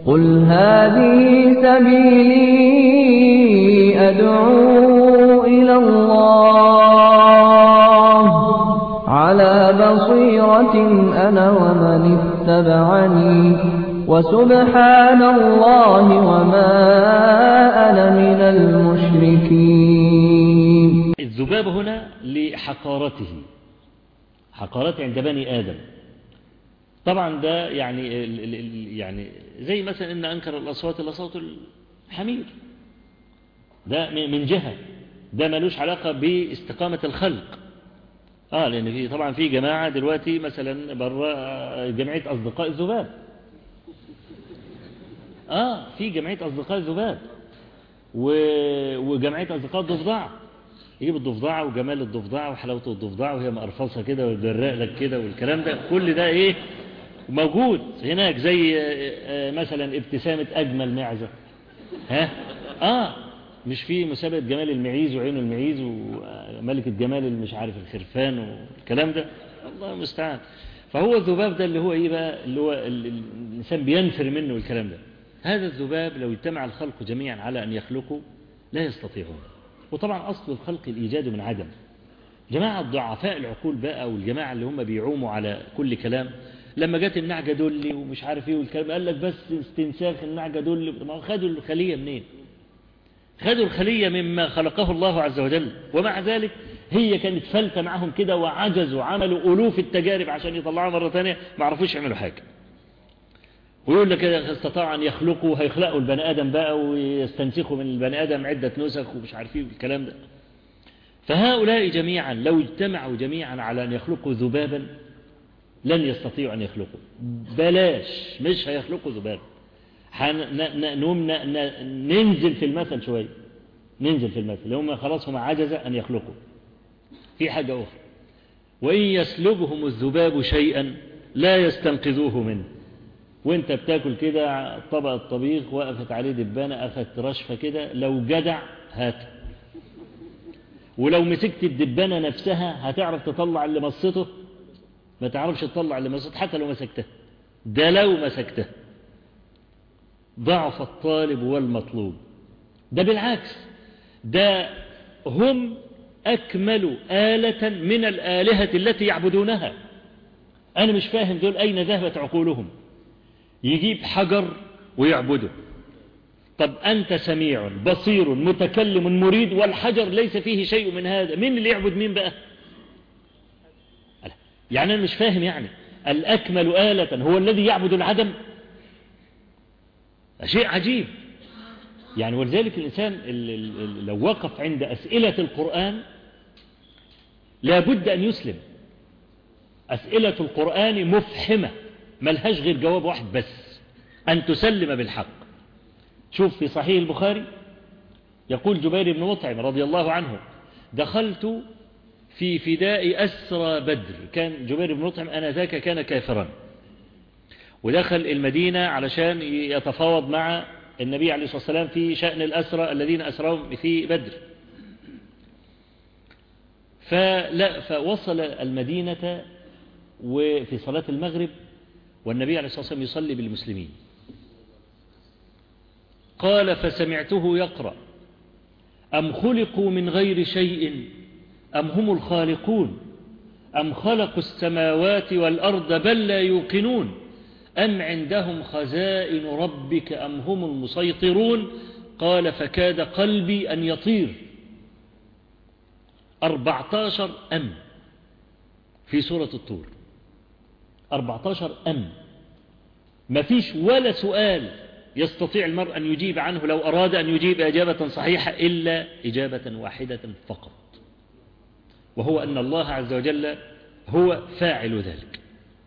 قل هذه سبيلي أدعو إلى الله على بصيرة أنا ومن اتبعني وسبحان الله وما أنا من المشركين الذباب هنا لحقارته حقارته عند بني آدم طبعا ده يعني ال- ال- ال- يعني زي مثلا ان انكر الاصوات لصوت الحمير ده من من جهه ده ملوش علاقه باستقامه الخلق اه لان في طبعا في جماعه دلوقتي مثلا بره جمعيه اصدقاء الذباب اه في جمعيه اصدقاء الذباب و- وجمعيه اصدقاء الضفدع يجيب الضفدعه وجمال الضفدعه وحلاوه الضفدعه وهي مقرفصه كده ويجرق لك كده والكلام ده كل ده ايه موجود هناك زي آه، آه، مثلا ابتسامة أجمل معزة ها آه مش في مسابقة جمال المعيز وعين المعيز وملكة جمال المش عارف الخرفان والكلام ده الله المستعان فهو الذباب ده اللي هو ايه بقى اللي هو ال- ال- الإنسان بينفر منه والكلام ده هذا الذباب لو اجتمع الخلق جميعا على أن يخلقوا لا يستطيعون وطبعا أصل الخلق الإيجاد من عدم جماعة ضعفاء العقول بقى والجماعة اللي هم بيعوموا على كل كلام لما جت النعجة دولي ومش عارف ايه والكلام قال لك بس استنساخ النعجة دولي ما هو خدوا الخلية منين خدوا الخلية مما خلقه الله عز وجل ومع ذلك هي كانت فلتة معهم كده وعجزوا عملوا ألوف التجارب عشان يطلعوها مرة ثانية ما عرفوش يعملوا حاجة ويقول لك استطاعوا أن يخلقوا هيخلقوا البني آدم بقى ويستنسخوا من البني آدم عدة نسخ ومش عارفين الكلام ده فهؤلاء جميعا لو اجتمعوا جميعا على أن يخلقوا ذبابا لن يستطيعوا أن يخلقوا بلاش مش هيخلقوا ذبابا حن- ن- ن- نقوم ن- ن- ننزل في المثل شوية ننزل في المثل هم خلاص هم عجز أن يخلقوا في حاجة أخرى وإن يسلبهم الذباب شيئا لا يستنقذوه منه وانت بتاكل كده طبق الطبيخ وقفت عليه دبانة أخذت رشفة كده لو جدع هات ولو مسكت الدبانة نفسها هتعرف تطلع اللي مصته ما تعرفش تطلع اللي مصته حتى لو مسكته ده لو مسكته ضعف الطالب والمطلوب ده بالعكس ده هم أكمل آلة من الآلهة التي يعبدونها أنا مش فاهم دول أين ذهبت عقولهم يجيب حجر ويعبده طب أنت سميع بصير متكلم مريد والحجر ليس فيه شيء من هذا مين اللي يعبد مين بقى يعني أنا مش فاهم يعني الأكمل آلة هو الذي يعبد العدم شيء عجيب يعني ولذلك الإنسان ال- ال- ال- لو وقف عند أسئلة القرآن لابد أن يسلم أسئلة القرآن مفحمة ملهاش غير جواب واحد بس أن تسلم بالحق شوف في صحيح البخاري يقول جبير بن مطعم رضي الله عنه دخلت في فداء أسرى بدر كان جبير بن مطعم أنذاك كان كافرا ودخل المدينة علشان يتفاوض مع النبي عليه الصلاة والسلام في شأن الأسرى الذين أسرهم في بدر فلا فوصل المدينة وفي صلاة المغرب والنبي عليه الصلاة والسلام يصلي بالمسلمين قال فسمعته يقرأ أم خلقوا من غير شيء أم هم الخالقون أم خلقوا السماوات والأرض بل لا يوقنون أم عندهم خزائن ربك أم هم المسيطرون قال فكاد قلبي أن يطير أربعتاشر أم في سورة الطور أربعتاشر أم ما فيش ولا سؤال يستطيع المرء أن يجيب عنه لو أراد أن يجيب إجابة صحيحة إلا إجابة واحدة فقط وهو أن الله عز وجل هو فاعل ذلك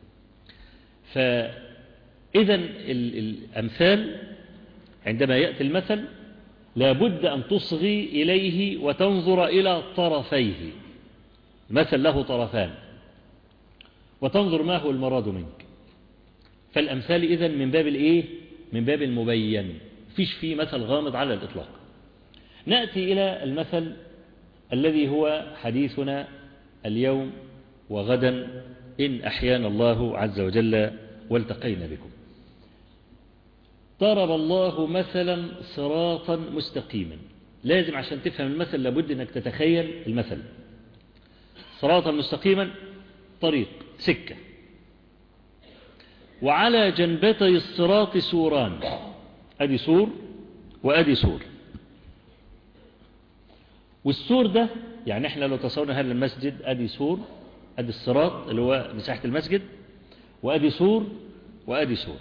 فإذا الأمثال عندما يأتي المثل لابد أن تصغي إليه وتنظر إلى طرفيه مثل له طرفان وتنظر ما هو المراد منك فالأمثال إذن من باب الإيه؟ من باب المبين فيش فيه مثل غامض على الإطلاق نأتي إلى المثل الذي هو حديثنا اليوم وغدا إن أحيانا الله عز وجل والتقينا بكم ضرب الله مثلا صراطا مستقيما لازم عشان تفهم المثل لابد انك تتخيل المثل صراطا مستقيما طريق سكة وعلى جنبتي الصراط سوران ادي سور وادي سور والسور ده يعني احنا لو تصورنا هذا المسجد ادي سور ادي الصراط اللي هو مساحة المسجد وادي سور وادي سور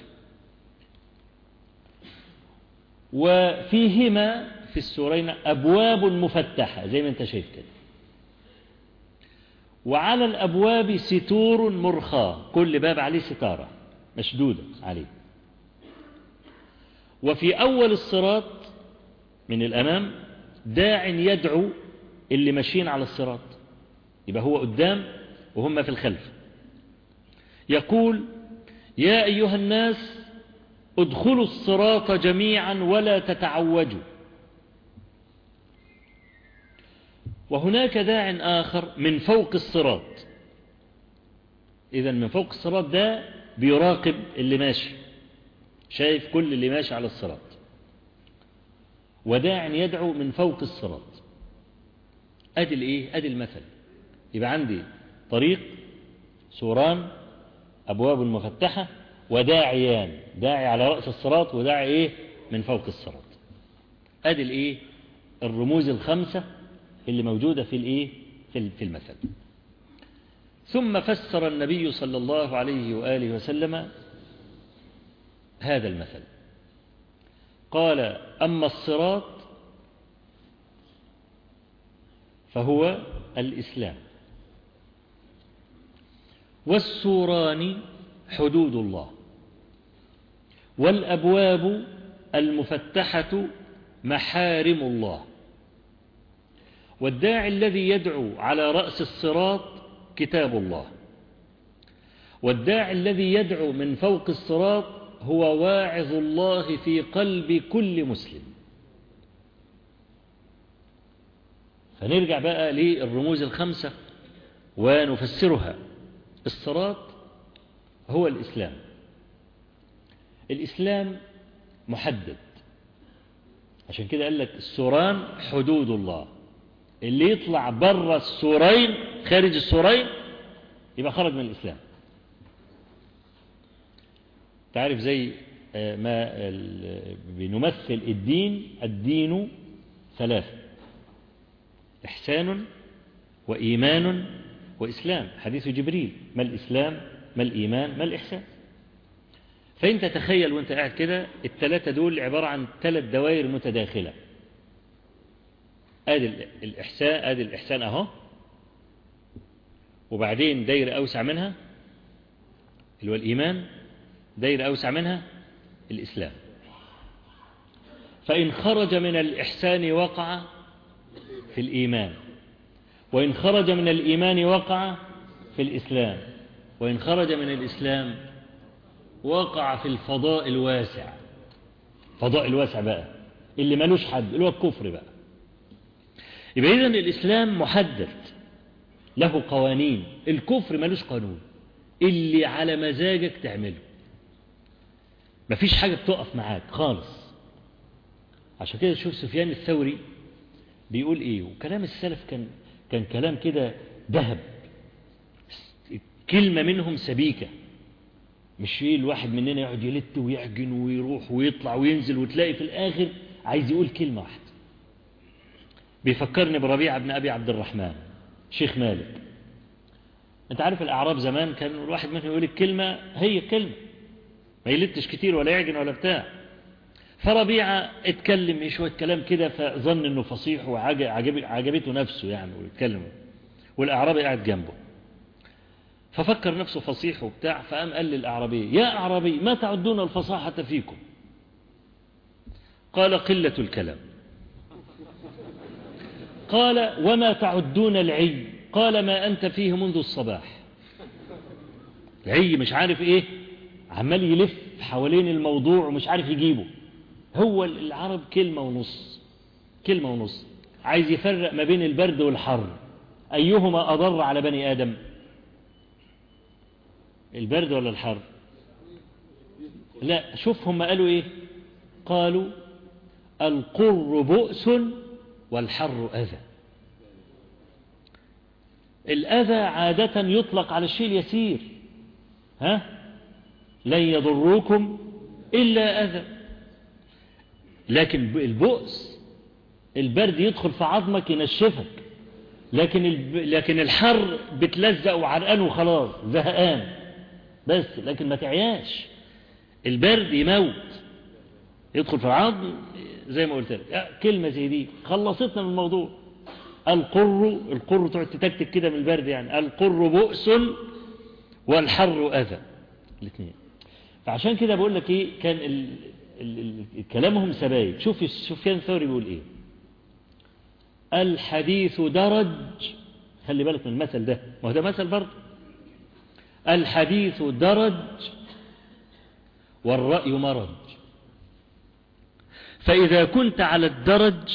وفيهما في السورين ابواب مفتحة زي ما انت شايف كده وعلى الابواب ستور مرخاة كل باب عليه ستارة مشدودة عليه وفي اول الصراط من الامام داع يدعو اللي ماشيين على الصراط يبقى هو قدام وهم في الخلف يقول يا أيها الناس ادخلوا الصراط جميعا ولا تتعوجوا وهناك داع آخر من فوق الصراط إذا من فوق الصراط ده بيراقب اللي ماشي شايف كل اللي ماشي على الصراط وداع يدعو من فوق الصراط ادي الايه ادي المثل يبقى عندي طريق سوران ابواب مفتحة وداعيان داعي على رأس الصراط وداعي ايه من فوق الصراط ادي الايه الرموز الخمسة اللي موجودة في الايه في المثل ثم فسر النبي صلى الله عليه وآله وسلم هذا المثل قال أما الصراط فهو الإسلام والسوران حدود الله والأبواب المفتحة محارم الله والداعي الذي يدعو على رأس الصراط كتاب الله والداعي الذي يدعو من فوق الصراط هو واعظ الله في قلب كل مسلم فنرجع بقى للرموز الخمسة ونفسرها الصراط هو الإسلام الإسلام محدد عشان كده قال لك السوران حدود الله اللي يطلع بره السورين خارج السورين يبقى خرج من الإسلام تعرف زي ما بنمثل الدين الدين ثلاثة إحسان وإيمان وإسلام حديث جبريل ما الإسلام ما الإيمان ما الإحسان فأنت تخيل وانت قاعد كده الثلاثة دول عبارة عن ثلاث دوائر متداخلة ادي الإحسان ادي الإحسان أهو وبعدين دايرة أوسع منها اللي هو الإيمان دايرة أوسع منها الإسلام فإن خرج من الإحسان وقع في الإيمان وإن خرج من الإيمان وقع في الإسلام وإن خرج من الإسلام وقع في الفضاء الواسع فضاء الواسع بقى اللي ملوش حد اللي هو الكفر بقى يبقى إذن الإسلام محدد له قوانين الكفر ملوش قانون اللي على مزاجك تعمله مفيش حاجة بتقف معاك خالص عشان كده شوف سفيان الثوري بيقول ايه وكلام السلف كان كان كلام كده ذهب كلمة منهم سبيكة مش ايه الواحد مننا يقعد يلت ويعجن ويروح ويطلع وينزل وتلاقي في الاخر عايز يقول كلمة واحدة بيفكرني بربيعة بن ابي عبد الرحمن شيخ مالك انت عارف الاعراب زمان كان الواحد منهم يقول الكلمة هي كلمة ما يلتش كتير ولا يعجن ولا بتاع فربيعة اتكلم شوية كلام كده فظن انه فصيح وعجبته نفسه يعني ويتكلم والاعرابي قاعد جنبه ففكر نفسه فصيح وبتاع فقام قال للاعرابي يا اعرابي ما تعدون الفصاحة فيكم قال قلة الكلام قال وما تعدون العي قال ما أنت فيه منذ الصباح العي مش عارف ايه عمال يلف حوالين الموضوع ومش عارف يجيبه هو العرب كلمة ونص كلمة ونص عايز يفرق ما بين البرد والحر أيهما أضر على بني آدم البرد ولا الحر لا شوف هم قالوا ايه قالوا القر بؤس والحر أذى الأذى عادة يطلق على الشيء اليسير ها لن يضروكم إلا أذى لكن البؤس البرد يدخل في عظمك ينشفك لكن الب... لكن الحر بتلزق وعرقان وخلاص زهقان بس لكن ما تعياش البرد يموت يدخل في العظم زي ما قلت لك كلمة زي دي خلصتنا من الموضوع القر القر تقعد تتكتك كده من البرد يعني القر بؤس والحر أذى الاثنين فعشان كده بقول لك ايه كان ال... ال... ال... كلامهم سبايك شوف سفيان الثوري بيقول ايه الحديث درج خلي بالك من المثل ده ما هو ده مثل برضه الحديث درج والرأي مرج فإذا كنت على الدرج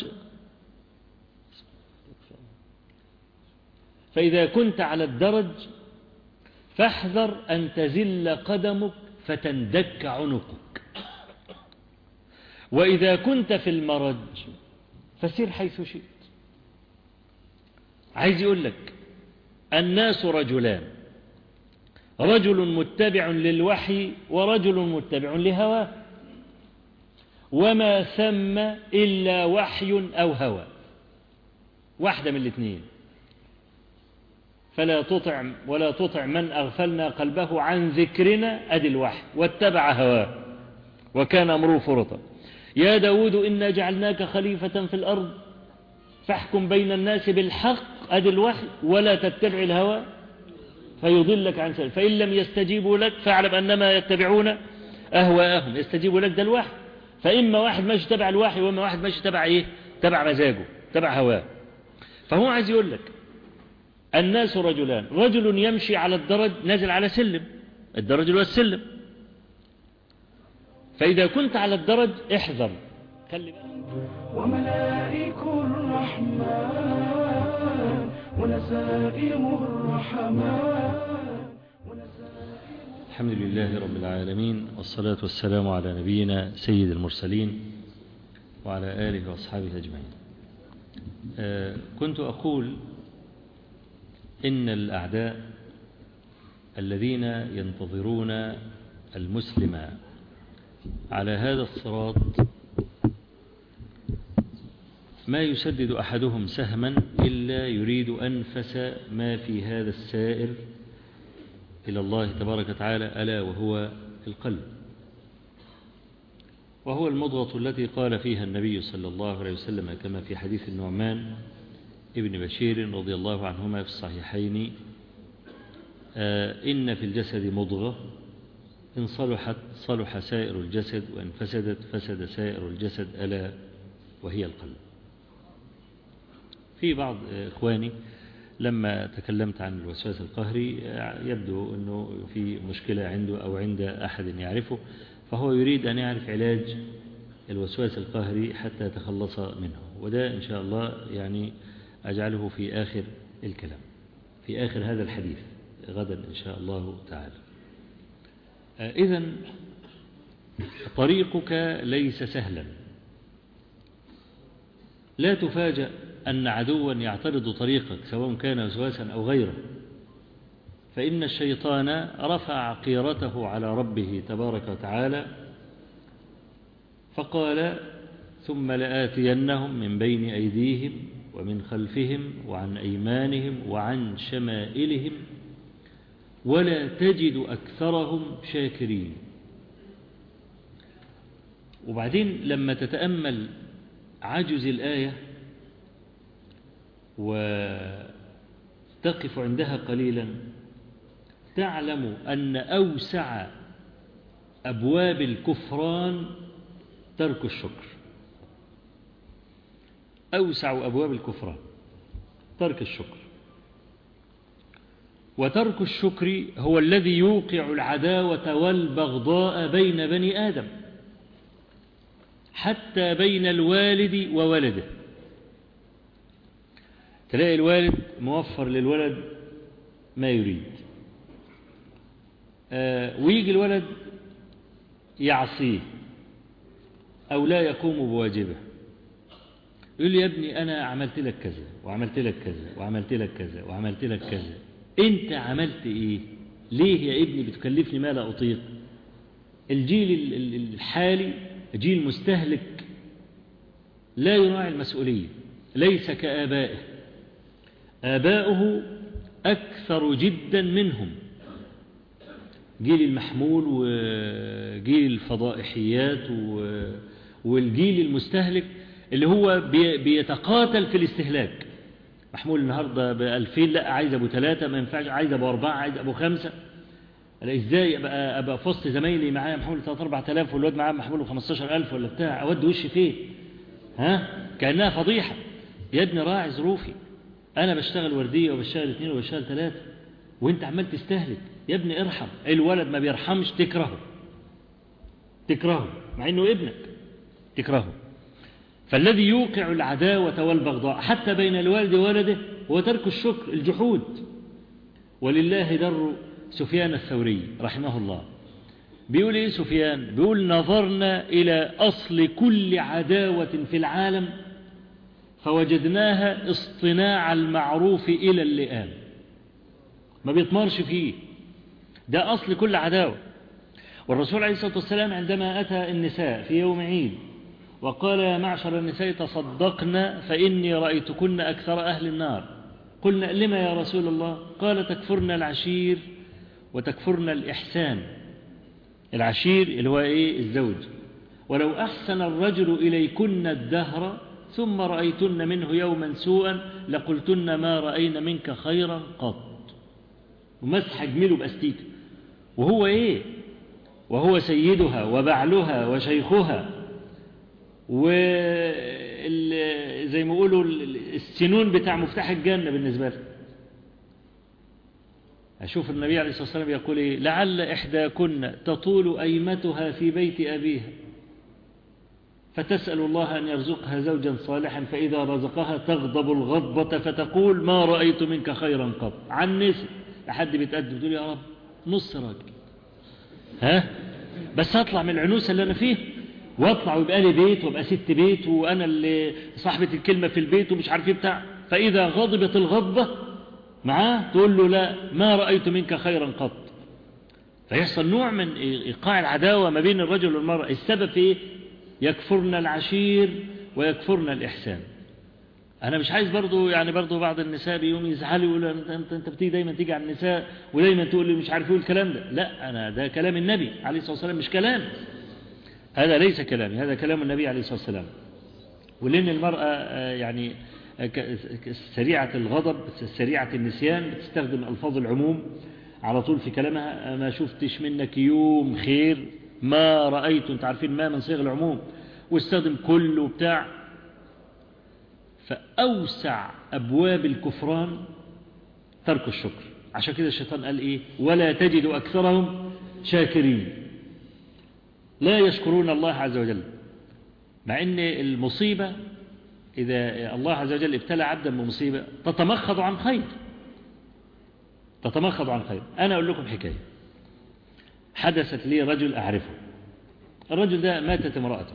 فإذا كنت على الدرج فاحذر أن تزل قدمك فتندك عنقك وإذا كنت في المرج فسير حيث شئت عايز يقول لك الناس رجلان رجل متبع للوحي ورجل متبع لهواه وما ثم إلا وحي أو هوى واحدة من الاثنين فلا تطع ولا تطع من أغفلنا قلبه عن ذكرنا أدي الوحي واتبع هواه وكان أمره فرطا يا داود إنا جعلناك خليفة في الأرض فاحكم بين الناس بالحق أدي الوحي ولا تتبع الهوى فيضلك عن سبيل فإن لم يستجيبوا لك فاعلم أنما يتبعون أهواءهم يستجيبوا لك ده الوحي فإما واحد ماشي تبع الوحي وإما واحد ماشي تبع إيه تبع مزاجه تبع هواه فهو عايز يقول لك الناس رجلان رجل يمشي على الدرج نازل على سلم الدرج هو السلم فإذا كنت على الدرج احذر خلي وملائك الرحمن ونسائم الرحمن الحمد لله رب العالمين والصلاة والسلام على نبينا سيد المرسلين وعلى آله وأصحابه أجمعين آه كنت أقول إن الأعداء الذين ينتظرون المسلم على هذا الصراط ما يسدد أحدهم سهما إلا يريد أنفس ما في هذا السائر إلى الله تبارك وتعالى ألا وهو القلب وهو المضغة التي قال فيها النبي صلى الله عليه وسلم كما في حديث النعمان ابن بشير رضي الله عنهما في الصحيحين آه إن في الجسد مضغة إن صلحت صلح سائر الجسد وإن فسدت فسد سائر الجسد ألا وهي القلب في بعض إخواني لما تكلمت عن الوسواس القهري يبدو أنه في مشكلة عنده أو عند أحد يعرفه فهو يريد أن يعرف علاج الوسواس القهري حتى يتخلص منه وده إن شاء الله يعني أجعله في آخر الكلام في آخر هذا الحديث غدا إن شاء الله تعالى إذا طريقك ليس سهلا لا تفاجأ أن عدوا يعترض طريقك سواء كان وسواسا أو غيره فإن الشيطان رفع قيرته على ربه تبارك وتعالى فقال ثم لآتينهم من بين أيديهم ومن خلفهم وعن أيمانهم وعن شمائلهم ولا تجد أكثرهم شاكرين وبعدين لما تتأمل عجز الآية وتقف عندها قليلا تعلم أن أوسع أبواب الكفران ترك الشكر أوسع أبواب الكفران ترك الشكر وترك الشكر هو الذي يوقع العداوة والبغضاء بين بني آدم حتى بين الوالد وولده تلاقي الوالد موفر للولد ما يريد آه ويجي الولد يعصيه أو لا يقوم بواجبه يقول لي يا ابني أنا عملت لك كذا وعملت لك كذا وعملت لك كذا وعملت لك كذا أنت عملت إيه ليه يا ابني بتكلفني ما لا أطيق الجيل ال- ال- الحالي جيل مستهلك لا يراعي المسؤولية ليس كآبائه آباؤه أكثر جدا منهم جيل المحمول وجيل الفضائحيات و- والجيل المستهلك اللي هو بي- بيتقاتل في الاستهلاك محمول النهاردة بألفين لا عايز أبو ثلاثة ما ينفعش عايز أبو أربعة عايز أبو خمسة أنا إزاي أبقى, أبقى في وسط زمايلي معايا محمول ثلاثة أربعة آلاف والواد معاه محمول خمستاشر ألف ولا بتاع أود وشي فين ها كأنها فضيحة يا ابني راعي ظروفي أنا بشتغل وردية وبشتغل اثنين وبشتغل ثلاثة وانت عمال تستهلك يا ابني ارحم الولد ما بيرحمش تكرهه تكرهه مع انه ابنك تكرهه فالذي يوقع العداوة والبغضاء حتى بين الوالد وولده هو ترك الشكر الجحود ولله در سفيان الثوري رحمه الله بيقول ايه سفيان بيقول نظرنا الى اصل كل عداوة في العالم فوجدناها اصطناع المعروف الى اللئام ما بيطمرش فيه ده أصل كل عداوة والرسول عليه الصلاة والسلام عندما أتى النساء في يوم عيد وقال يا معشر النساء تصدقن فإني رأيتكن أكثر أهل النار قلنا لما يا رسول الله قال تكفرن العشير وتكفرن الإحسان العشير اللي هو إيه الزوج ولو أحسن الرجل إليكن الدهر ثم رأيتن منه يوما سوءا لقلتن ما رأينا منك خيرا قط ومسح جميله بأستيك وهو إيه وهو سيدها وبعلها وشيخها وزي ما يقولوا السنون بتاع مفتاح الجنة بالنسبة له أشوف النبي عليه الصلاة والسلام يقول إيه لعل إحداكن تطول أيمتها في بيت أبيها فتسأل الله أن يرزقها زوجا صالحا فإذا رزقها تغضب الغضبة فتقول ما رأيت منك خيرا قط عن نسي لحد بيتقدم تقول يا رب نص راجل ها بس هطلع من العنوسة اللي أنا فيه واطلع ويبقى لي بيت وابقى ست بيت وأنا اللي صاحبة الكلمة في البيت ومش عارف ايه بتاع فإذا غضبت الغضبة معاه تقول له لا ما رأيت منك خيرا قط فيحصل نوع من إيقاع العداوة ما بين الرجل والمرأة السبب في إيه؟ يكفرن العشير ويكفرن الإحسان أنا مش عايز برضو يعني برضو بعض النساء بيوم يزعلوا يقولوا أنت, أنت, أنت بتيجي دايما تيجي على النساء ودايما تقول لي مش عارف ايه الكلام ده لا أنا ده كلام النبي عليه الصلاة والسلام مش كلام هذا ليس كلامي هذا كلام النبي عليه الصلاة والسلام ولأن المرأة يعني سريعة الغضب سريعة النسيان بتستخدم ألفاظ العموم على طول في كلامها ما شفتش منك يوم خير ما رأيت انت عارفين ما من صيغ العموم واستخدم كل وبتاع فأوسع أبواب الكفران ترك الشكر عشان كده الشيطان قال إيه ولا تجد أكثرهم شاكرين لا يشكرون الله عز وجل مع أن المصيبة إذا الله عز وجل ابتلى عبدا بمصيبة تتمخض عن خير تتمخض عن خير أنا أقول لكم حكاية حدثت لي رجل أعرفه الرجل ده ماتت امرأته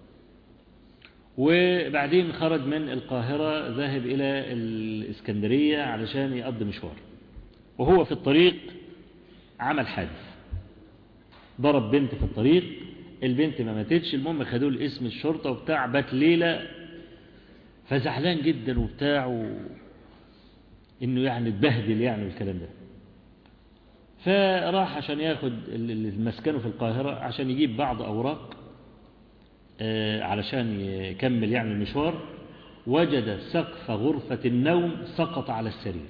وبعدين خرج من القاهرة ذاهب إلى الإسكندرية علشان يقضي مشوار وهو في الطريق عمل حادث ضرب بنت في الطريق البنت ما ماتتش المهم خدوه لاسم الشرطة وبتاع بات ليلة فزعلان جدا وبتاع و... انه يعني اتبهدل يعني والكلام ده فراح عشان ياخد المسكنه في القاهرة عشان يجيب بعض أوراق علشان يكمل يعني المشوار وجد سقف غرفة النوم سقط على السرير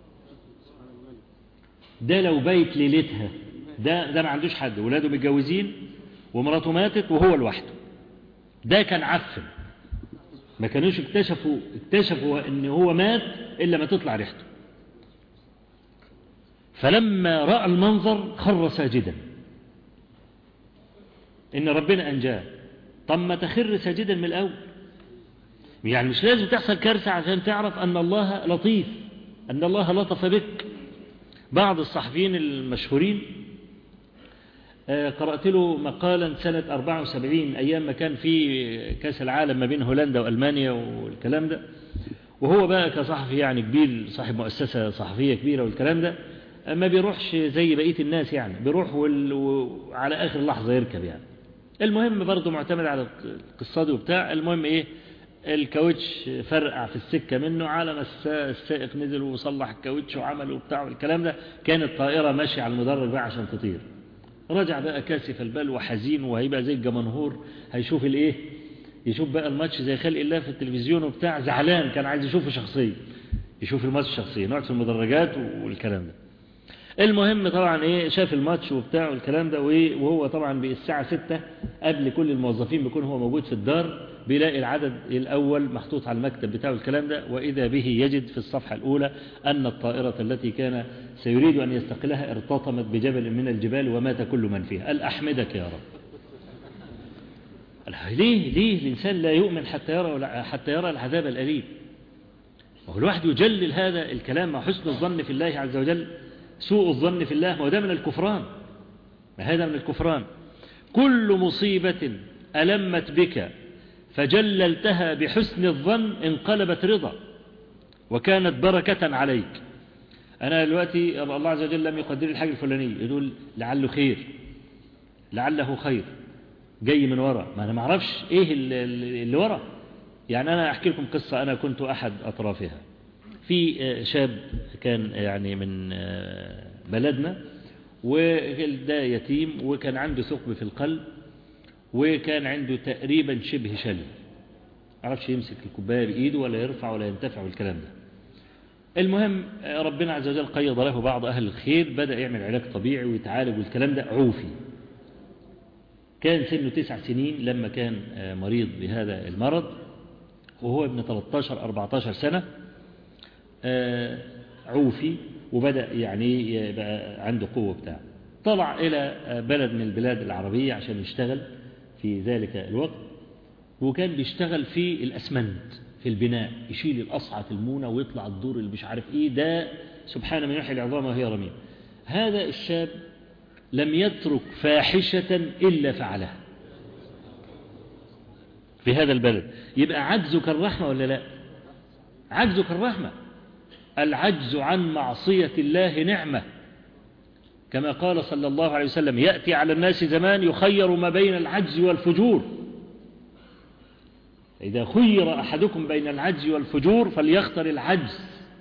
ده لو بيت ليلتها ده ده ما عندوش حد ولاده متجوزين ومراته ماتت وهو لوحده ده كان عفن ما كانوش اكتشفوا اكتشفوا ان هو مات الا ما تطلع ريحته فلما رأى المنظر خر ساجدا إن ربنا أنجاه طب ما تخر ساجدا من الأول يعني مش لازم تحصل كارثة عشان تعرف أن الله لطيف أن الله لطف بك بعض الصحفيين المشهورين آه، قرأت له مقالا سنة 74 أيام ما كان في كأس العالم ما بين هولندا وألمانيا والكلام ده وهو بقى كصحفي يعني كبير صاحب مؤسسة صحفية كبيرة والكلام ده ما بيروحش زي بقية الناس يعني بيروح وال... وعلى آخر لحظة يركب يعني المهم برضه معتمد على القصة دي وبتاع المهم إيه الكاوتش فرقع في السكة منه على ما السا- السائق نزل وصلح الكاوتش وعمل وبتاع والكلام ده كانت الطائرة ماشية على المدرج بقى عشان تطير رجع بقى كاسف البال وحزين وهيبقى زي الجمنهور هيشوف الايه يشوف بقى الماتش زي خلق الله في التلفزيون وبتاع زعلان كان عايز يشوفه شخصيا يشوف الماتش شخصيا نقعد في المدرجات والكلام ده المهم طبعا ايه شاف الماتش وبتاع والكلام ده وايه وهو طبعا بالساعة ستة قبل كل الموظفين بيكون هو موجود في الدار بيلاقي العدد الأول محطوط على المكتب بتاعه الكلام ده وإذا به يجد في الصفحة الأولى أن الطائرة التي كان سيريد أن يستقلها ارتطمت بجبل من الجبال ومات كل من فيها قال أحمدك يا رب قال ليه ليه الإنسان لا يؤمن حتى يرى حتى يرى العذاب الأليم وهو الواحد يجلل هذا الكلام مع حسن الظن في الله عز وجل سوء الظن في الله وده من الكفران ما هذا من الكفران كل مصيبة ألمت بك فجللتها بحسن الظن انقلبت رضا وكانت بركة عليك أنا دلوقتي الله عز وجل لم يقدر الحاجة الفلانية يقول لعله خير لعله خير جاي من ورا ما أنا ما اعرفش إيه اللي, اللي ورا يعني أنا أحكي لكم قصة أنا كنت أحد أطرافها في شاب كان يعني من بلدنا وده يتيم وكان عنده ثقب في القلب وكان عنده تقريبا شبه شل عرفش يمسك الكوباية بإيده ولا يرفع ولا ينتفع والكلام ده المهم ربنا عز وجل قيض له بعض أهل الخير بدأ يعمل علاج طبيعي ويتعالج والكلام ده عوفي كان سنه تسع سنين لما كان مريض بهذا المرض وهو ابن 13-14 سنة عوفي وبدأ يعني يبقى عنده قوة بتاع طلع إلى بلد من البلاد العربية عشان يشتغل في ذلك الوقت وكان بيشتغل في الأسمنت في البناء يشيل الأصعة المونة ويطلع الدور اللي مش عارف إيه ده سبحان من يحيي العظام وهي رميم هذا الشاب لم يترك فاحشة إلا فعلها في هذا البلد يبقى عجزك الرحمة ولا لا عجزك الرحمة العجز عن معصية الله نعمة كما قال صلى الله عليه وسلم يأتي على الناس زمان يخير ما بين العجز والفجور إذا خير أحدكم بين العجز والفجور فليختر العجز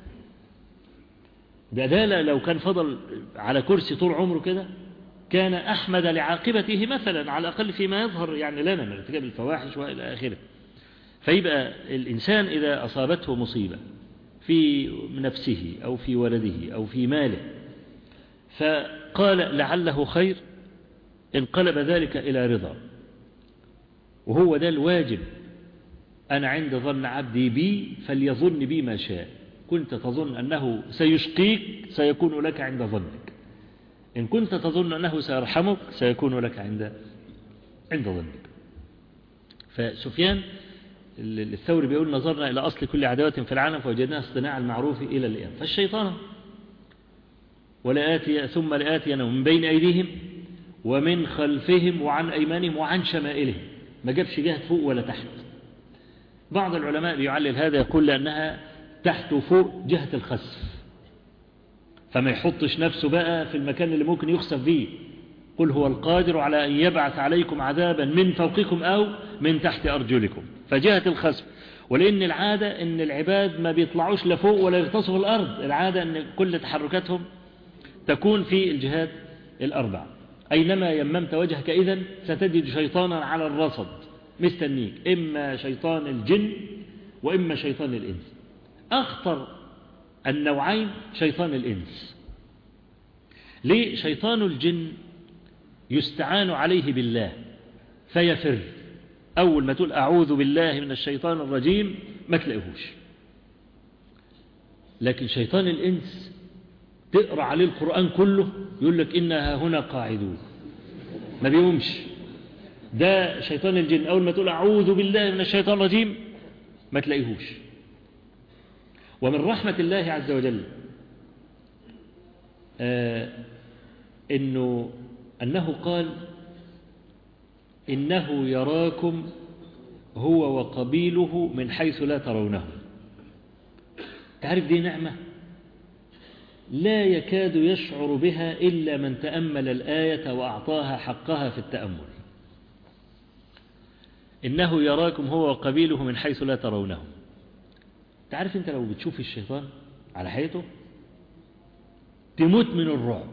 بدالة لو كان فضل على كرسي طول عمره كده كان أحمد لعاقبته مثلا على الأقل فيما يظهر يعني لنا من ارتكاب الفواحش وإلى آخره فيبقى الإنسان إذا أصابته مصيبة في نفسه أو في ولده أو في ماله فقال لعله خير انقلب ذلك إلى رضا وهو ده الواجب أنا عند ظن عبدي بي فليظن بي ما شاء كنت تظن أنه سيشقيك سيكون لك عند ظنك إن كنت تظن أنه سيرحمك سيكون لك عند عند ظنك فسفيان الثوري بيقول نظرنا إلى أصل كل عداوة في العالم فوجدناها اصطناع المعروف إلى الآن فالشيطان ولآتي ثم لآتينا من بين أيديهم ومن خلفهم وعن أيمانهم وعن شمائلهم ما جابش جهة فوق ولا تحت بعض العلماء بيعلل هذا يقول لأنها تحت وفوق جهة الخسف فما يحطش نفسه بقى في المكان اللي ممكن يخسف فيه قل هو القادر على أن يبعث عليكم عذابا من فوقكم أو من تحت أرجلكم فجهة الخسف ولأن العادة أن العباد ما بيطلعوش لفوق ولا يغتصوا الأرض العادة أن كل تحركاتهم تكون في الجهات الأربع أينما يممت وجهك إذن ستجد شيطانا على الرصد مستنيك إما شيطان الجن وإما شيطان الإنس أخطر النوعين شيطان الإنس ليه شيطان الجن يستعان عليه بالله فيفر أول ما تقول أعوذ بالله من الشيطان الرجيم ما تلاقيهوش لكن شيطان الإنس تقرأ عليه القرآن كله يقول لك إنها هنا قاعدون ما بيقومش ده شيطان الجن أول ما تقول أعوذ بالله من الشيطان الرجيم ما تلاقيهوش ومن رحمة الله عز وجل آه إنه أنه قال إنه يراكم هو وقبيله من حيث لا ترونه تعرف دي نعمة لا يكاد يشعر بها إلا من تأمل الآية وأعطاها حقها في التأمل إنه يراكم هو وقبيله من حيث لا ترونه تعرف أنت لو بتشوف الشيطان على حياته تموت من الرعب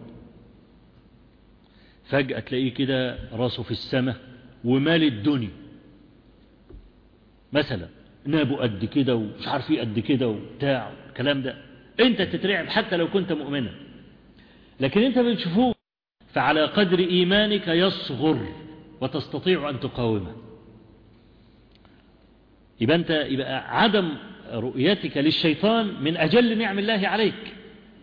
فجأة تلاقيه كده راسه في السماء ومال الدنيا مثلا نابه قد كده ومش عارف ايه قد كده وبتاع الكلام ده انت تترعب حتى لو كنت مؤمنا لكن انت بتشوفوه فعلى قدر ايمانك يصغر وتستطيع ان تقاومه يبقى انت يبقى عدم رؤيتك للشيطان من اجل نعم الله عليك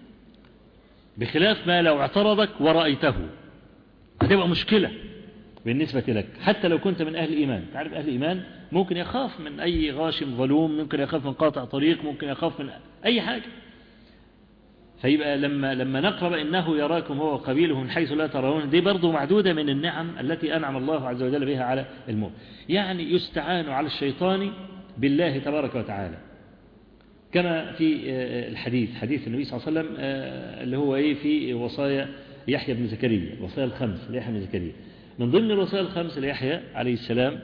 بخلاف ما لو اعترضك ورأيته هتبقى مشكلة بالنسبة لك حتى لو كنت من أهل الإيمان تعرف أهل الإيمان ممكن يخاف من أي غاشم ظلوم ممكن يخاف من قاطع طريق ممكن يخاف من أي حاجة فيبقى لما لما نقرأ إنه يراكم هو قبيله من حيث لا ترون دي برضو معدودة من النعم التي أنعم الله عز وجل بها على المؤمن يعني يستعان على الشيطان بالله تبارك وتعالى كما في الحديث حديث النبي صلى الله عليه وسلم اللي هو ايه في وصايا يحيى بن زكريا الوصايا الخمس ليحيى بن زكريا من ضمن الوصايا الخمس ليحيى عليه السلام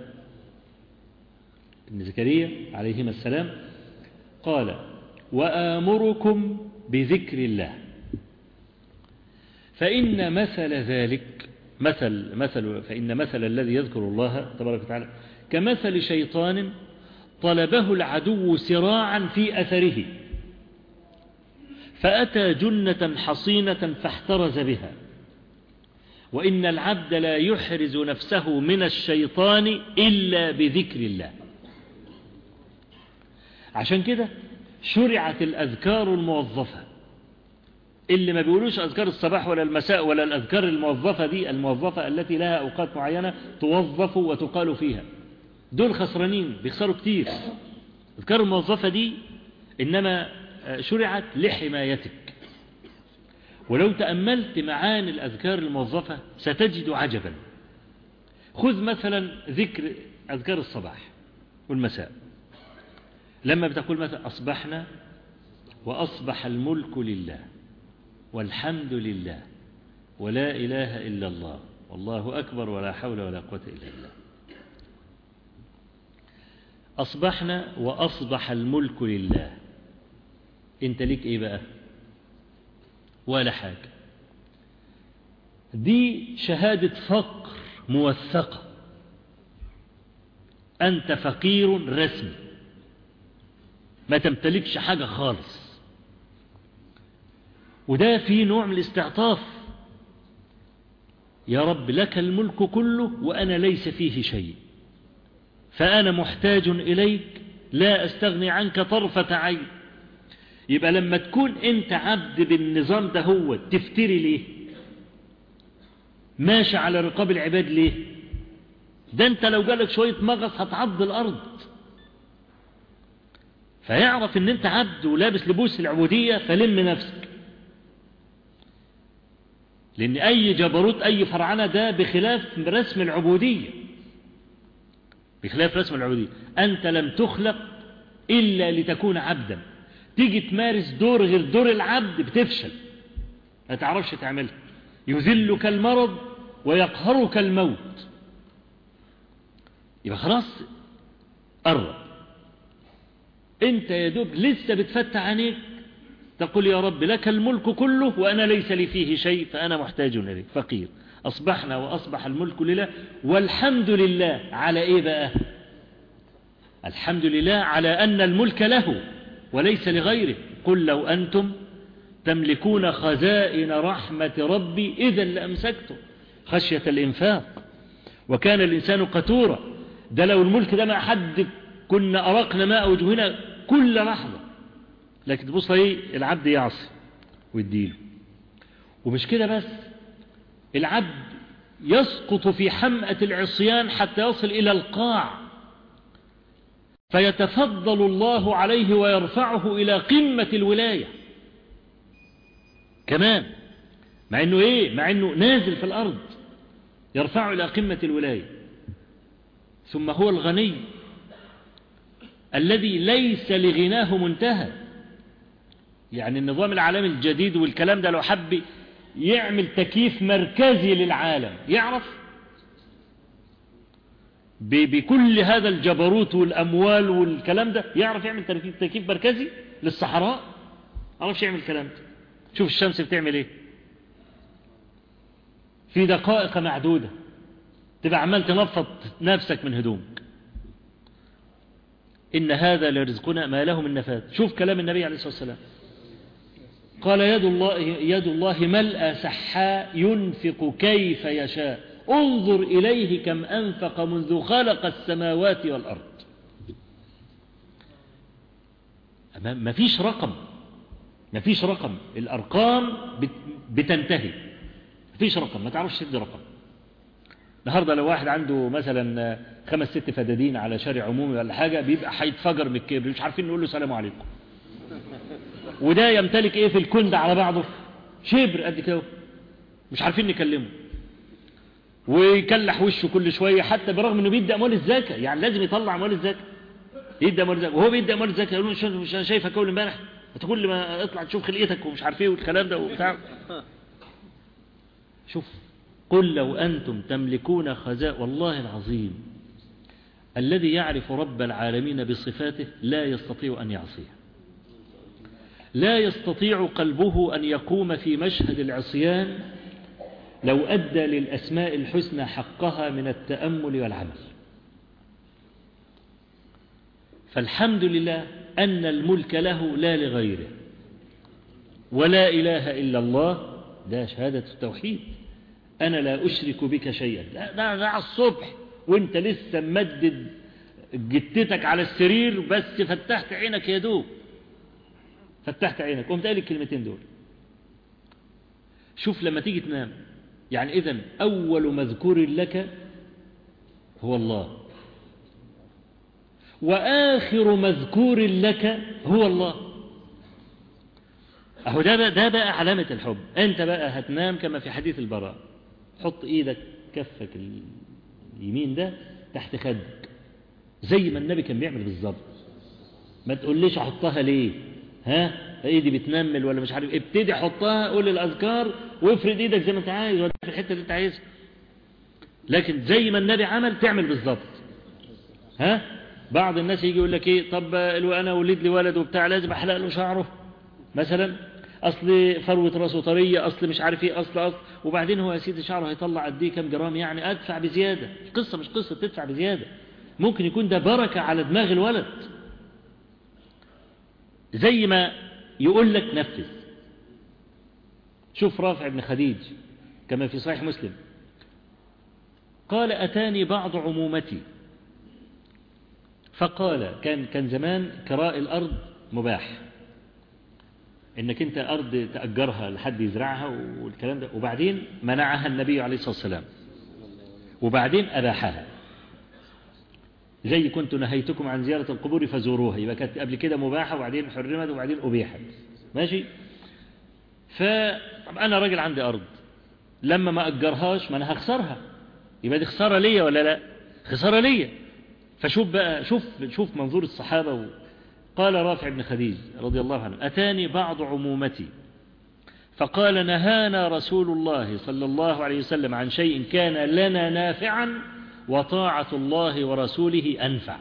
ابن زكريا عليهما السلام قال وآمركم بذكر الله فإن مثل ذلك مثل مثل فإن مثل الذي يذكر الله تبارك وتعالى كمثل شيطان طلبه العدو سراعا في أثره فأتى جنة حصينة فاحترز بها وإن العبد لا يحرز نفسه من الشيطان إلا بذكر الله عشان كده شرعت الأذكار الموظفة اللي ما بيقولوش أذكار الصباح ولا المساء ولا الأذكار الموظفة دي الموظفة التي لها أوقات معينة توظف وتقال فيها دول خسرانين بيخسروا كتير الأذكار الموظفة دي إنما شرعت لحمايتك ولو تأملت معاني الأذكار الموظفة ستجد عجبا خذ مثلا ذكر أذكار الصباح والمساء لما بتقول مثلا أصبحنا وأصبح الملك لله والحمد لله ولا إله إلا الله والله أكبر ولا حول ولا قوة إلا بالله أصبحنا وأصبح الملك لله أنت ليك إيه بقى ولا حاجة دي شهادة فقر موثقة أنت فقير رسمي ما تمتلكش حاجة خالص وده في نوع من الاستعطاف يا رب لك الملك كله وأنا ليس فيه شيء فأنا محتاج إليك لا أستغني عنك طرفة عين يبقى لما تكون أنت عبد بالنظام ده هو تفتري ليه ماشي على رقاب العباد ليه ده أنت لو جالك شوية مغص هتعض الأرض فيعرف ان انت عبد ولابس لبوس العبودية فلم نفسك لان اي جبروت اي فرعنة ده بخلاف رسم العبودية بخلاف رسم العبودية انت لم تخلق الا لتكون عبدا تيجي تمارس دور غير دور العبد بتفشل ما تعرفش تعملها يذلك المرض ويقهرك الموت يبقى خلاص قرب انت يا دوب لسه بتفتح عينيك تقول يا رب لك الملك كله وأنا ليس لي فيه شيء فأنا محتاج إليك فقير أصبحنا وأصبح الملك لله والحمد لله على إيه بقى الحمد لله على أن الملك له وليس لغيره قل لو أنتم تملكون خزائن رحمة ربي إذا لأمسكتم خشية الإنفاق وكان الإنسان قتورا ده لو الملك ده مع حد كنا أرقنا ماء وجهنا كل لحظة لكن تبص ايه العبد يعصي ويديله ومش كده بس العبد يسقط في حمأة العصيان حتى يصل إلى القاع فيتفضل الله عليه ويرفعه إلى قمة الولاية كمان مع انه ايه مع انه نازل في الارض يرفعه إلى قمة الولاية ثم هو الغني الذي ليس لغناه منتهى يعني النظام العالمي الجديد والكلام ده لو حب يعمل تكييف مركزي للعالم يعرف بكل هذا الجبروت والأموال والكلام ده يعرف يعمل تكييف مركزي للصحراء عرفش يعمل الكلام ده شوف الشمس بتعمل ايه في دقائق معدودة تبقى عمال تنفض نفسك من هدومك إن هذا لرزقنا ما له من نفاذ شوف كلام النبي عليه الصلاة والسلام قال يد الله, يد الله ملأ سحاء ينفق كيف يشاء انظر إليه كم أنفق منذ خلق السماوات والأرض ما فيش رقم ما فيش رقم الأرقام بتنتهي ما فيش رقم ما تعرفش تدي رقم النهاردة لو واحد عنده مثلا خمس ست فدادين على شارع عمومي ولا حاجة بيبقى هيتفجر من الكبر مش عارفين نقول له سلام عليكم وده يمتلك ايه في الكون ده على بعضه شبر قد كده مش عارفين نكلمه ويكلح وشه كل شوية حتى برغم انه بيدي اموال الزكاة يعني لازم يطلع اموال الزكاة يدي اموال الزكاة وهو بيدي اموال الزكاة يقولون مش انا شايفك اول امبارح انت كل ما اطلع تشوف خلقتك ومش عارف ايه والكلام ده وبتاع شوف قل لو انتم تملكون خزاء والله العظيم الذي يعرف رب العالمين بصفاته لا يستطيع ان يعصيه لا يستطيع قلبه أن يقوم في مشهد العصيان لو أدى للأسماء الحسنى حقها من التأمل والعمل فالحمد لله أن الملك له لا لغيره ولا إله إلا الله ده شهادة التوحيد أنا لا أشرك بك شيئا ده, ده, ده على الصبح وانت لسه ممدد جتتك على السرير بس فتحت عينك يا دوب فتحت عينك قمت قال الكلمتين دول شوف لما تيجي تنام يعني إذن أول مذكور لك هو الله وآخر مذكور لك هو الله أهو ده بقى, ده بقى علامة الحب أنت بقى هتنام كما في حديث البراء حط إيدك كفك اليمين ده تحت خدك زي ما النبي كان بيعمل بالظبط ما تقوليش أحطها ليه ها ايدي بتنمل ولا مش عارف ابتدي حطها قول الاذكار وافرد ايدك زي ما انت عايز ودي في الحته اللي انت عايزها لكن زي ما النبي عمل تعمل بالظبط ها بعض الناس يجي يقول لك ايه طب انا ولد لي ولد وبتاع لازم احلق له شعره مثلا اصل فروه راسه طريه اصل مش عارف ايه اصل اصل وبعدين هو يا سيدي شعره هيطلع قد ايه كام جرام يعني ادفع بزياده قصه مش قصه تدفع بزياده ممكن يكون ده بركه على دماغ الولد زي ما يقول لك نفذ شوف رافع بن خديج كما في صحيح مسلم قال أتاني بعض عمومتي فقال كان كان زمان كراء الأرض مباح انك انت ارض تأجرها لحد يزرعها والكلام ده وبعدين منعها النبي عليه الصلاة والسلام وبعدين أباحها زي كنت نهيتكم عن زيارة القبور فزوروها يبقى كانت قبل كده مباحة وبعدين حرمت وبعدين أبيحت ماشي فطب أنا راجل عندي أرض لما ما أجرهاش ما أنا هخسرها يبقى دي خسارة ليا ولا لا خسارة ليا فشوف بقى شوف شوف منظور الصحابة و... قال رافع بن خديج رضي الله عنه أتاني بعض عمومتي فقال نهانا رسول الله صلى الله عليه وسلم عن شيء كان لنا نافعا وطاعة الله ورسوله أنفع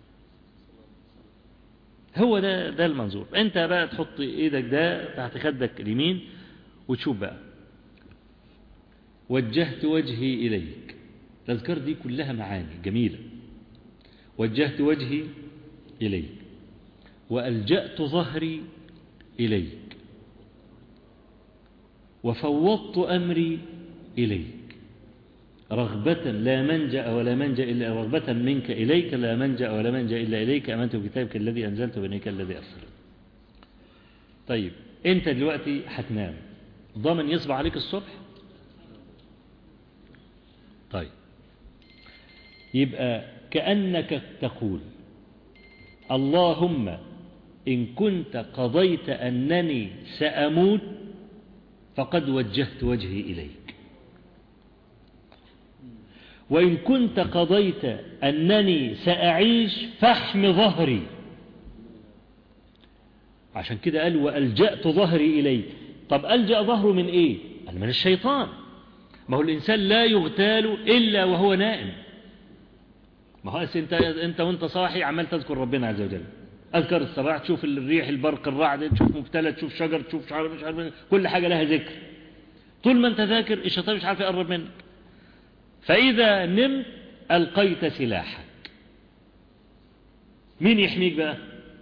هو ده ده المنظور انت بقى تحط ايدك ده تحت خدك اليمين وتشوف بقى وجهت وجهي إليك الأذكار دي كلها معاني جميلة وجهت وجهي إليك وألجأت ظهري إليك وفوضت أمري إليك رغبة لا منجأ ولا منجأ إلا رغبة منك إليك لا منجأ ولا منجأ إلا إليك أمنت بكتابك الذي أنزلت وبنيك الذي أرسلت طيب أنت دلوقتي هتنام ضامن يصبح عليك الصبح طيب يبقى كأنك تقول اللهم إن كنت قضيت أنني سأموت فقد وجهت وجهي إليك وإن كنت قضيت أنني سأعيش فاحم ظهري عشان كده قال وألجأت ظهري إليك طب ألجأ ظهره من إيه قال من الشيطان ما هو الإنسان لا يغتال إلا وهو نائم ما هو أنت, أنت وانت صاحي عمال تذكر ربنا عز وجل أذكر الصباح تشوف الريح البرق الرعد تشوف مبتلى تشوف شجر تشوف شعر مش عارف كل حاجة لها ذكر طول ما انت ذاكر الشيطان مش عارف يقرب منك فإذا نمت ألقيت سلاحك مين يحميك بقى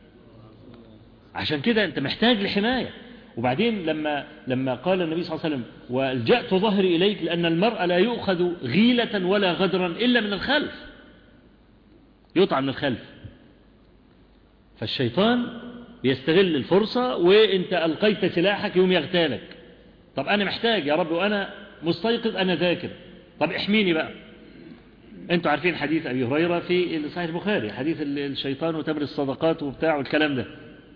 عشان كده انت محتاج لحماية وبعدين لما لما قال النبي صلى الله عليه وسلم والجأت ظهري إليك لأن المرء لا يؤخذ غيلة ولا غدرا إلا من الخلف يطعم من الخلف فالشيطان بيستغل الفرصة وانت ألقيت سلاحك يوم يغتالك طب أنا محتاج يا رب وأنا مستيقظ أنا ذاكر طب احميني بقى انتوا عارفين حديث أبي هريرة في صحيح البخاري حديث الشيطان وتمر الصدقات وبتاع والكلام ده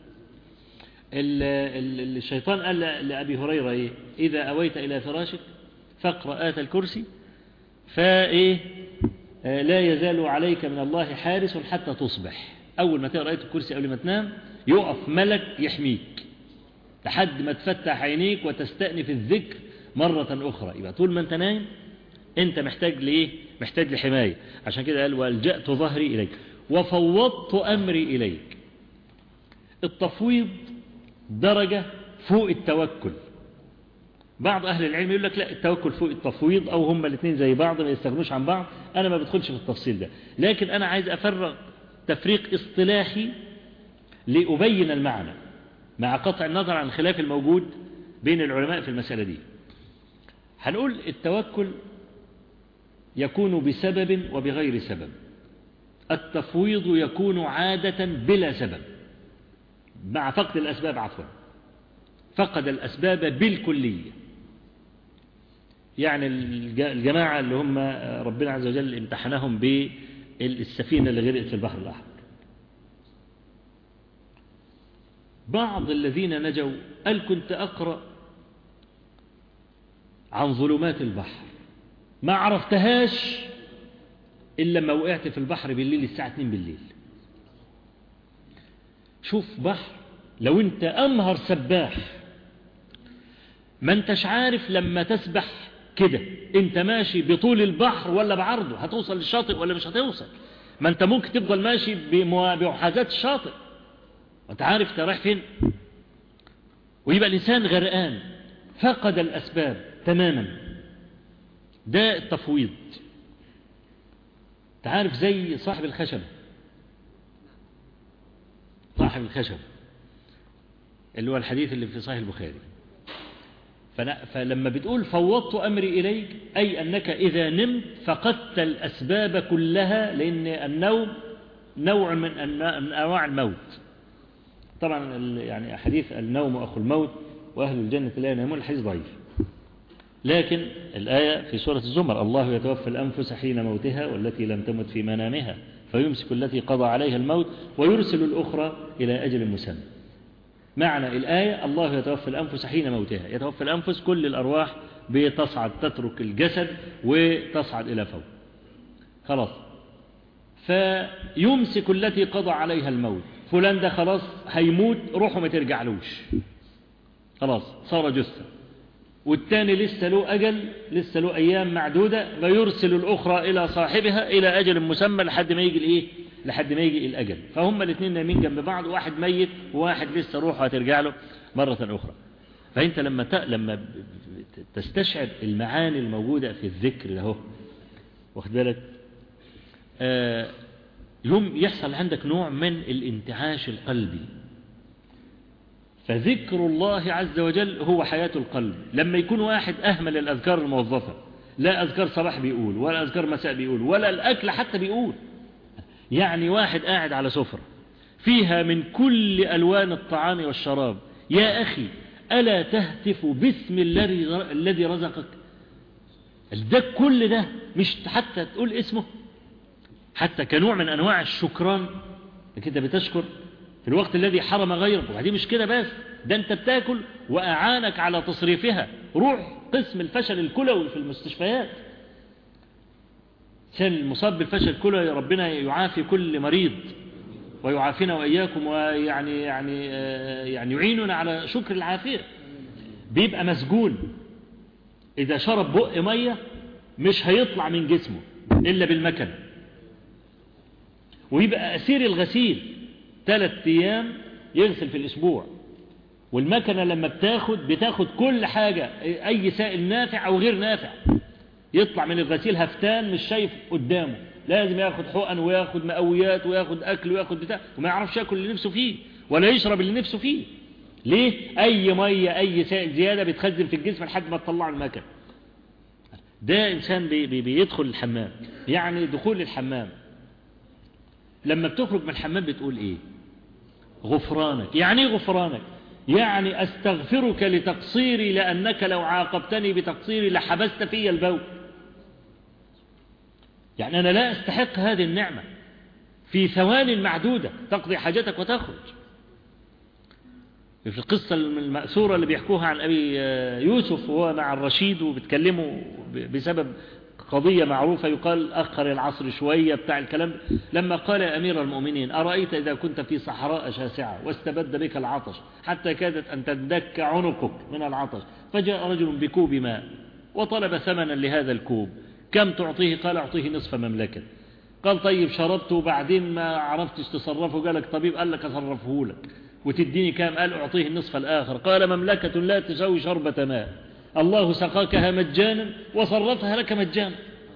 الشيطان قال لأبي هريرة إيه إذا أويت إلى فراشك فاقرأ آت الكرسي فإيه لا يزال عليك من الله حارس حتى تصبح أول ما تقرأ آية الكرسي قبل ما تنام يقف ملك يحميك لحد ما تفتح عينيك وتستأنف الذكر مرة أخرى يبقى طول ما أنت نايم أنت محتاج لإيه محتاج لحماية عشان كده قال والجأت ظهري إليك وفوضت أمري إليك التفويض درجة فوق التوكل بعض أهل العلم يقول لك لا التوكل فوق التفويض أو هما الاثنين زي بعض ما يستغنوش عن بعض أنا ما بدخلش في التفصيل ده لكن أنا عايز أفرق تفريق اصطلاحي لأبين المعنى مع قطع النظر عن الخلاف الموجود بين العلماء في المسألة دي هنقول التوكل يكون بسبب وبغير سبب التفويض يكون عادة بلا سبب مع فقد الأسباب عفوا فقد الأسباب بالكلية يعني الجماعة اللي هم ربنا عز وجل امتحنهم بالسفينة اللي غرقت في البحر الأحمر بعض الذين نجوا قال كنت أقرأ عن ظلمات البحر ما عرفتهاش إلا لما وقعت في البحر بالليل الساعة 2 بالليل شوف بحر لو انت أمهر سباح ما انتش عارف لما تسبح كده انت ماشي بطول البحر ولا بعرضه هتوصل للشاطئ ولا مش هتوصل ما انت ممكن تفضل ماشي بمحاذاة الشاطئ وانت عارف انت رايح فين ويبقى الإنسان غرقان فقد الأسباب تماما ده التفويض تعرف زي صاحب الخشب صاحب الخشب اللي هو الحديث اللي في صحيح البخاري فلما بتقول فوضت أمري إليك أي أنك إذا نمت فقدت الأسباب كلها لأن النوم نوع من أنواع الموت طبعا يعني حديث النوم أخو الموت وأهل الجنة لا ينامون الحديث ضعيف لكن الآية في سورة الزمر الله يتوفى الأنفس حين موتها والتي لم تمت في منامها فيمسك التي قضى عليها الموت ويرسل الأخرى إلى أجل مسمى معنى الآية الله يتوفى الأنفس حين موتها يتوفى الأنفس كل الأرواح بتصعد تترك الجسد وتصعد إلى فوق خلاص فيمسك التي قضى عليها الموت فلان ده خلاص هيموت روحه ما ترجعلوش خلاص صار جثة والتاني لسه له أجل لسه له أيام معدودة فيرسل الأخرى إلى صاحبها إلى أجل مسمى لحد ما يجي الإيه لحد ما يجي الأجل فهم الاثنين نايمين جنب بعض واحد ميت وواحد لسه روحه هترجع له مرة أخرى فأنت لما ت... لما تستشعر المعاني الموجودة في الذكر ده واخد بالك آه يوم يحصل عندك نوع من الانتعاش القلبي فذكر الله عز وجل هو حياة القلب لما يكون واحد أهمل الأذكار الموظفة لا أذكار صباح بيقول ولا أذكار مساء بيقول ولا الأكل حتى بيقول يعني واحد قاعد على سفرة فيها من كل ألوان الطعام والشراب يا أخي ألا تهتف باسم الذي رزقك ده كل ده مش حتى تقول اسمه حتى كنوع من أنواع الشكران كده بتشكر في الوقت الذي حرم غيرك وبعدين مش كده بس ده انت بتاكل وأعانك على تصريفها روح قسم الفشل الكلوي في المستشفيات الإنسان المصاب بالفشل كله ربنا يعافي كل مريض ويعافينا وإياكم ويعني يعني آه، يعني يعيننا على شكر العافية بيبقى مسجون إذا شرب بق مية مش هيطلع من جسمه إلا بالمكن ويبقى أسير الغسيل ثلاث أيام يغسل في الأسبوع والمكنة لما بتاخد بتاخد كل حاجة أي سائل نافع أو غير نافع يطلع من الغسيل هفتان مش شايف قدامه لازم ياخد حقن وياخد مقويات وياخد أكل وياخد بتاع وما يعرفش ياكل اللي نفسه فيه ولا يشرب اللي نفسه فيه ليه أي مية أي سائل زيادة بتخزن في الجسم لحد ما تطلع المكن ده إنسان بي بي بيدخل الحمام يعني دخول الحمام لما بتخرج من الحمام بتقول إيه غفرانك يعني ايه غفرانك يعني أستغفرك لتقصيري لأنك لو عاقبتني بتقصيري لحبست في البول يعني أنا لا أستحق هذه النعمة في ثوان معدودة تقضي حاجتك وتخرج في القصة المأثورة اللي بيحكوها عن أبي يوسف وهو مع الرشيد وبتكلموا بسبب قضية معروفة يقال أخر العصر شوية بتاع الكلام لما قال يا أمير المؤمنين أرأيت إذا كنت في صحراء شاسعة واستبد بك العطش حتى كادت أن تندك عنقك من العطش فجاء رجل بكوب ماء وطلب ثمنا لهذا الكوب كم تعطيه قال أعطيه نصف مملكة قال طيب شربته وبعدين ما عرفتش تصرفه قال لك طبيب قال لك أصرفه لك وتديني كام قال أعطيه النصف الآخر قال مملكة لا تساوي شربة ماء الله سقاكها مجانا وصرفها لك مجانا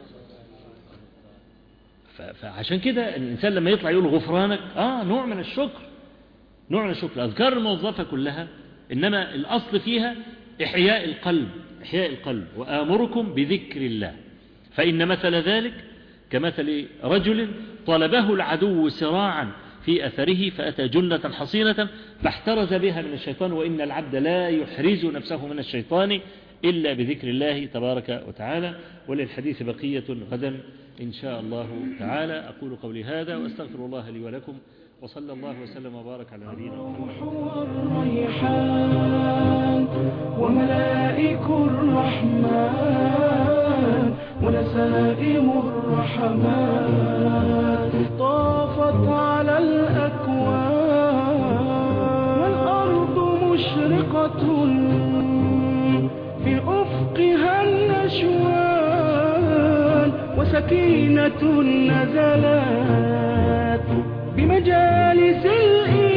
فعشان كده الإنسان لما يطلع يقول غفرانك آه نوع من الشكر نوع من الشكر الأذكار الموظفة كلها إنما الأصل فيها إحياء القلب إحياء القلب وآمركم بذكر الله فإن مثل ذلك كمثل رجل طلبه العدو سراعا في أثره فأتى جنة حصينة فاحترز بها من الشيطان وإن العبد لا يحرز نفسه من الشيطان إلا بذكر الله تبارك وتعالى وللحديث بقية غدا إن شاء الله تعالى أقول قولي هذا وأستغفر الله لي ولكم وصلى الله وسلم وبارك على نبينا محمد والريحان وملائك الرحمن ونسائم الرحمن طافت على الأكوان والأرض مشرقة في أفقها النشوان وسكينة نزلت بمجالس الإيمان